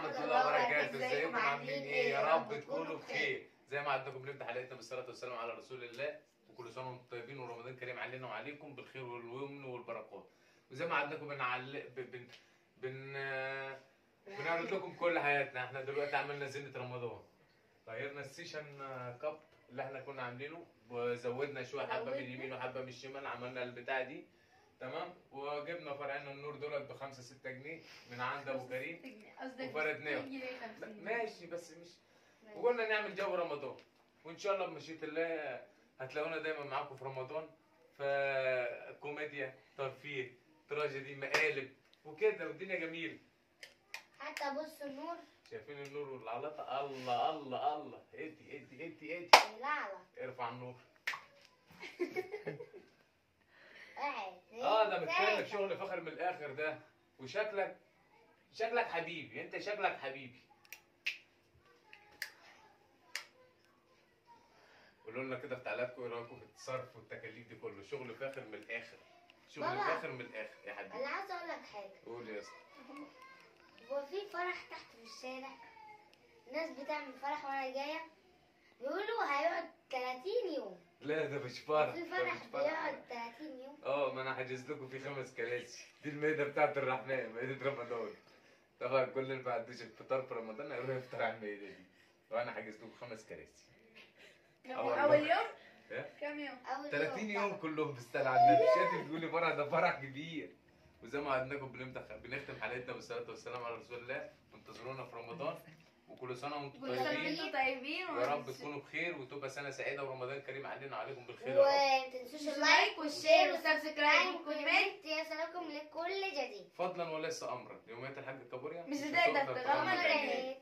ورحمة الله وبركاته ازيكم عاملين ايه يا رب تكونوا بخير زي ما عدناكم بنبدا حلقتنا بالصلاة والسلام على رسول الله وكل سنة وانتم طيبين ورمضان كريم علينا وعليكم بالخير واليمن والبركات وزي ما عدناكم بنعلق ب- بن بن آه، بنعرض لكم كل حياتنا احنا دلوقتي عملنا زينة رمضان غيرنا السيشن آه، كاب اللي احنا كنا عاملينه وزودنا شويه حبه من اليمين وحبه من الشمال عملنا البتاعه دي تمام وجبنا فرعين النور دولت ب 5 6 جنيه من عند ابو كريم قصدك وفردناه. 60 جنيه 50 لا، جنيه. ماشي بس مش وقلنا نعمل جو رمضان وان شاء الله بمشيئه الله هتلاقونا دايما معاكم في رمضان فكوميديا ترفيه تراجيدي مقالب وكده والدنيا جميله حتى بص النور شايفين النور والعلاقه الله الله الله ادي ادي ادي ادي الأعلى ارفع النور واحد اه ده اتنين، متكلم تلاتة. شغل فخر من الاخر ده وشكلك شكلك حبيبي انت شكلك حبيبي قولوا لنا كده في تعليقاتكم ايه رايكم في الصرف والتكاليف دي كله شغل فاخر من الاخر شغل بابا. فاخر من الاخر يا حبيبي أنا عايز أقول لك حاجة قول يا اسطى هو في فرح تحت في الشارع ناس بتعمل فرح وأنا جاية بيقولوا هيقعد 30 يوم لا ده مش فرح في ده فرح مش فرح بيقعد 30 يوم اه ما انا حاجز لكم في خمس كراسي دي المائده بتاعت الرحمن مائده رمضان طبعا كل اللي ما عندوش الفطار في رمضان هيروح يفطر على المائده دي وانا حاجز لكم خمس كراسي كم آه يوم؟ والله. اول يوم إيه؟ كم يوم أول 30 يوم طبعا. كلهم بالصلاه على النبي شايف تقولي فرح ده فرح كبير وزي ما عدناكم بنمتخ... بنختم حلقتنا بالصلاه والسلام على رسول الله وانتظرونا في رمضان وكل سنه وانتم كل سنه طيبين وانتم طيبين ويا رب ومش- تكونوا بخير وتبقى سنه سعيده ورمضان كريم علينا وعليكم بالخير يا رب ومتنسوش اللايك والشير والسبسكرايب والكومنت والكومنت يصلكم لكل جديد فضلا وليس امرا يوميات الحاج كابوريا مش هتقدر تغمض تغمض عينيك. عينيك.